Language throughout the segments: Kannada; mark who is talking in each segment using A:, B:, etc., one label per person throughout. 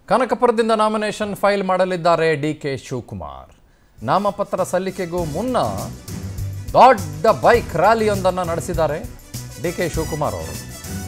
A: ಕನಕಪುರದಿಂದ ನಾಮಿನೇಷನ್ ಫೈಲ್ ಮಾಡಲಿದ್ದಾರೆ ಡಿ ಕೆ ಶಿವಕುಮಾರ್ ನಾಮಪತ್ರ ಸಲ್ಲಿಕೆಗೂ ಮುನ್ನ ದೊಡ್ಡ ಬೈಕ್ ರ್ಯಾಲಿಯೊಂದನ್ನು ನಡೆಸಿದ್ದಾರೆ ಡಿ ಕೆ ಶಿವಕುಮಾರ್ ಅವರು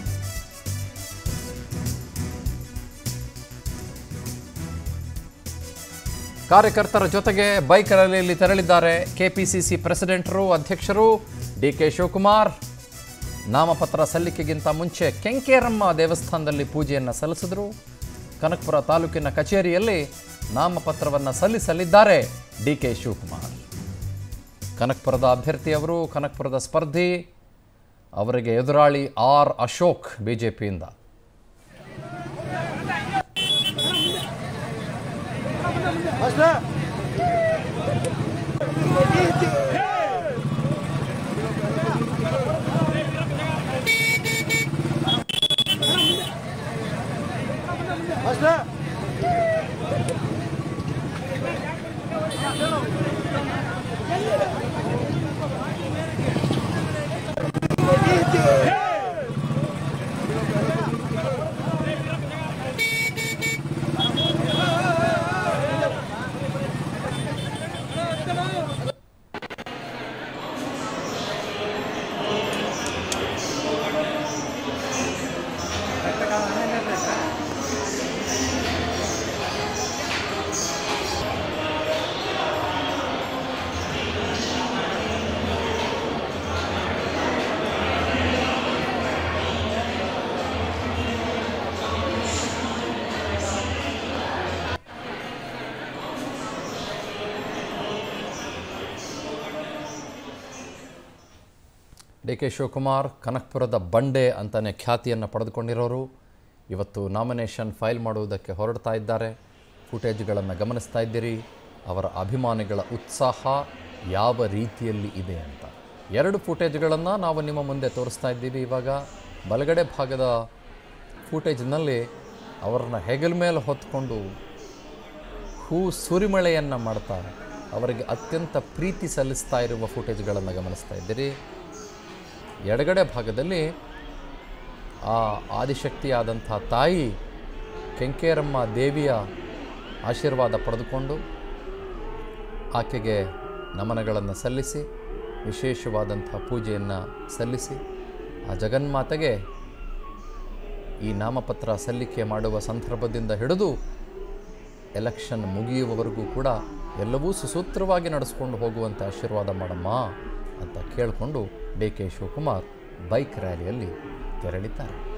A: ಕಾರ್ಯಕರ್ತರ ಜೊತೆಗೆ ಬೈಕ್ ರ್ಯಾಲಿಯಲ್ಲಿ ತೆರಳಿದ್ದಾರೆ ಕೆಪಿಸಿಸಿ ಪ್ರೆಸಿಡೆಂಟರು ಅಧ್ಯಕ್ಷರು ಡಿ ಕೆ ಶಿವಕುಮಾರ್ ನಾಮಪತ್ರ ಸಲ್ಲಿಕೆಗಿಂತ ಮುಂಚೆ ಕೆಂಕೇರಮ್ಮ ದೇವಸ್ಥಾನದಲ್ಲಿ ಪೂಜೆಯನ್ನು ಸಲ್ಲಿಸಿದರು ಕನಕಪುರ ತಾಲೂಕಿನ ಕಚೇರಿಯಲ್ಲಿ ನಾಮಪತ್ರವನ್ನು ಸಲ್ಲಿಸಲಿದ್ದಾರೆ ಡಿ ಕೆ ಶಿವಕುಮಾರ್ ಕನಕಪುರದ ಅಭ್ಯರ್ಥಿಯವರು ಕನಕಪುರದ ಸ್ಪರ್ಧಿ ಅವರಿಗೆ ಎದುರಾಳಿ ಆರ್ ಅಶೋಕ್ ಬಿಜೆಪಿಯಿಂದ ಡಿ ಕೆ ಶಿವಕುಮಾರ್ ಕನಕಪುರದ ಬಂಡೆ ಅಂತಲೇ ಖ್ಯಾತಿಯನ್ನು ಪಡೆದುಕೊಂಡಿರೋರು ಇವತ್ತು ನಾಮಿನೇಷನ್ ಫೈಲ್ ಮಾಡುವುದಕ್ಕೆ ಹೊರಡ್ತಾ ಇದ್ದಾರೆ ಫುಟೇಜ್ಗಳನ್ನು ಗಮನಿಸ್ತಾ ಇದ್ದೀರಿ ಅವರ ಅಭಿಮಾನಿಗಳ ಉತ್ಸಾಹ ಯಾವ ರೀತಿಯಲ್ಲಿ ಇದೆ ಅಂತ ಎರಡು ಫುಟೇಜ್ಗಳನ್ನು ನಾವು ನಿಮ್ಮ ಮುಂದೆ ತೋರಿಸ್ತಾ ಇದ್ದೀವಿ ಇವಾಗ ಬಲಗಡೆ ಭಾಗದ ಫುಟೇಜ್ನಲ್ಲಿ ಅವರನ್ನ ಹೆಗಲ ಮೇಲೆ ಹೊತ್ಕೊಂಡು ಹೂ ಸುರಿಮಳೆಯನ್ನು ಮಾಡ್ತಾ ಅವರಿಗೆ ಅತ್ಯಂತ ಪ್ರೀತಿ ಸಲ್ಲಿಸ್ತಾ ಇರುವ ಫುಟೇಜ್ಗಳನ್ನು ಗಮನಿಸ್ತಾ ಇದ್ದೀರಿ ಎಡಗಡೆ ಭಾಗದಲ್ಲಿ ಆ ಆದಿಶಕ್ತಿಯಾದಂಥ ತಾಯಿ ಕೆಂಕೇರಮ್ಮ ದೇವಿಯ ಆಶೀರ್ವಾದ ಪಡೆದುಕೊಂಡು ಆಕೆಗೆ ನಮನಗಳನ್ನು ಸಲ್ಲಿಸಿ ವಿಶೇಷವಾದಂಥ ಪೂಜೆಯನ್ನು ಸಲ್ಲಿಸಿ ಆ ಜಗನ್ಮಾತೆಗೆ ಈ ನಾಮಪತ್ರ ಸಲ್ಲಿಕೆ ಮಾಡುವ ಸಂದರ್ಭದಿಂದ ಹಿಡಿದು ಎಲೆಕ್ಷನ್ ಮುಗಿಯುವವರೆಗೂ ಕೂಡ ಎಲ್ಲವೂ ಸುಸೂತ್ರವಾಗಿ ನಡೆಸ್ಕೊಂಡು ಹೋಗುವಂತೆ ಆಶೀರ್ವಾದ ಮಾಡಮ್ಮ ಅಂತ ಕೇಳಿಕೊಂಡು ಡಿ ಕೆ ಶಿವಕುಮಾರ್ ಬೈಕ್ ರ್ಯಾಲಿಯಲ್ಲಿ ತೆರಳಿದ್ದಾರೆ